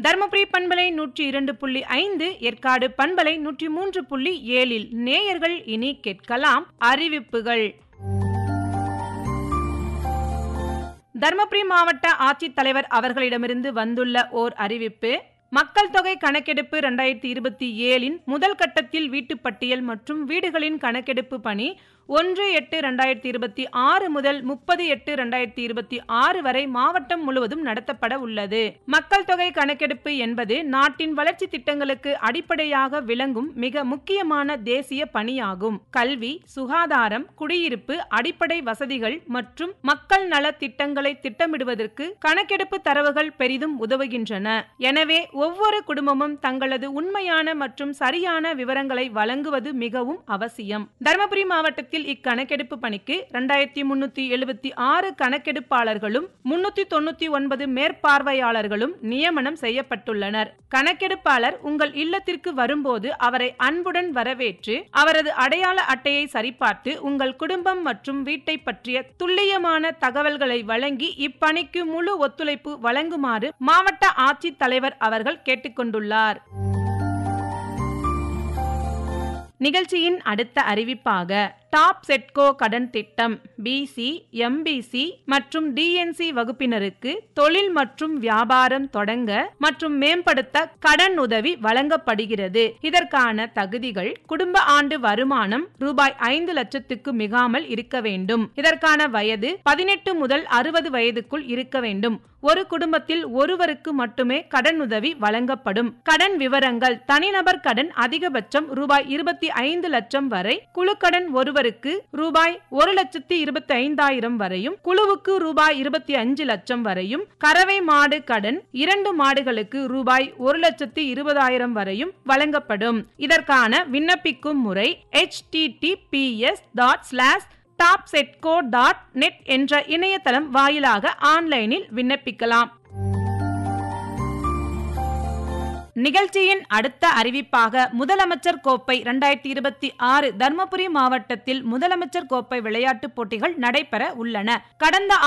தருமபுரி பண்பலை நூற்றி இரண்டு புள்ளி ஐந்து ஏற்காடு பண்பலை நூற்றி மூன்று புள்ளி ஏழில் நேயர்கள் இனி கேட்கலாம் அறிவிப்புகள் தருமபுரி மாவட்ட ஆட்சித்தலைவர் அவர்களிடமிருந்து வந்துள்ள ஓர் அறிவிப்பு மக்கள் தொகை கணக்கெடுப்பு இரண்டாயிரத்தி இருபத்தி ஏழின் முதல் கட்டத்தில் வீட்டுப் பட்டியல் மற்றும் வீடுகளின் கணக்கெடுப்பு பணி ஒன்று எட்டு இரண்டாயிரத்தி இருபத்தி ஆறு முதல் முப்பது எட்டு இரண்டாயிரத்தி இருபத்தி ஆறு வரை மாவட்டம் முழுவதும் நடத்தப்பட உள்ளது மக்கள் தொகை கணக்கெடுப்பு என்பது நாட்டின் வளர்ச்சி திட்டங்களுக்கு அடிப்படையாக விளங்கும் மிக முக்கியமான தேசிய பணியாகும் கல்வி சுகாதாரம் குடியிருப்பு அடிப்படை வசதிகள் மற்றும் மக்கள் நல திட்டங்களை திட்டமிடுவதற்கு கணக்கெடுப்பு தரவுகள் பெரிதும் உதவுகின்றன எனவே ஒவ்வொரு குடும்பமும் தங்களது உண்மையான மற்றும் சரியான விவரங்களை வழங்குவது மிகவும் அவசியம் தருமபுரி மாவட்டத்தில் இக்கணக்கெடுப்பு பணிக்கு இரண்டாயிரத்தி முன்னூத்தி எழுபத்தி ஆறு கணக்கெடுப்பாளர்களும் முன்னூத்தி தொண்ணூத்தி ஒன்பது மேற்பார்வையாளர்களும் நியமனம் செய்யப்பட்டுள்ளனர் கணக்கெடுப்பாளர் உங்கள் இல்லத்திற்கு வரும்போது அவரை அன்புடன் வரவேற்று அவரது அடையாள அட்டையை சரிபார்த்து உங்கள் குடும்பம் மற்றும் வீட்டை பற்றிய துல்லியமான தகவல்களை வழங்கி இப்பணிக்கு முழு ஒத்துழைப்பு வழங்குமாறு மாவட்ட ஆட்சித்தலைவர் அவர்கள் கேட்டுக்கொண்டுள்ளார் நிகழ்ச்சியின் அடுத்த அறிவிப்பாக டாப் செட்கோ கடன் திட்டம் பிசி எம்பிசி மற்றும் டிஎன்சி வகுப்பினருக்கு தொழில் மற்றும் வியாபாரம் தொடங்க மற்றும் மேம்படுத்த கடன் உதவி வழங்கப்படுகிறது இதற்கான தகுதிகள் குடும்ப ஆண்டு வருமானம் ரூபாய் ஐந்து லட்சத்துக்கு மிகாமல் இருக்க வேண்டும் இதற்கான வயது பதினெட்டு முதல் அறுபது வயதுக்குள் இருக்க வேண்டும் ஒரு குடும்பத்தில் ஒருவருக்கு மட்டுமே கடன் உதவி வழங்கப்படும் கடன் விவரங்கள் தனிநபர் கடன் அதிகபட்சம் ரூபாய் இருபத்தி ஐந்து லட்சம் வரை குழு கடன் ஒருவருக்கு ரூபாய் ஒரு லட்சத்தி இருபத்தி ஐந்தாயிரம் வரையும் குழுவுக்கு ரூபாய் இருபத்தி அஞ்சு லட்சம் வரையும் கறவை மாடு கடன் இரண்டு மாடுகளுக்கு ரூபாய் ஒரு லட்சத்தி இருபதாயிரம் வரையும் வழங்கப்படும் இதற்கான விண்ணப்பிக்கும் முறை https dot slash TABCEDCO dot net என்ற இணையதளம் வாயிலாக ஆன்லைனில் விண்ணப்பிக்கலாம் நிகழ்ச்சியின் அடுத்த அறிவிப்பாக முதலமைச்சர் கோப்பை இரண்டாயிரத்தி இருபத்தி ஆறு தர்மபுரி மாவட்டத்தில் முதலமைச்சர் கோப்பை விளையாட்டுப் போட்டிகள் நடைபெற உள்ளன கடந்த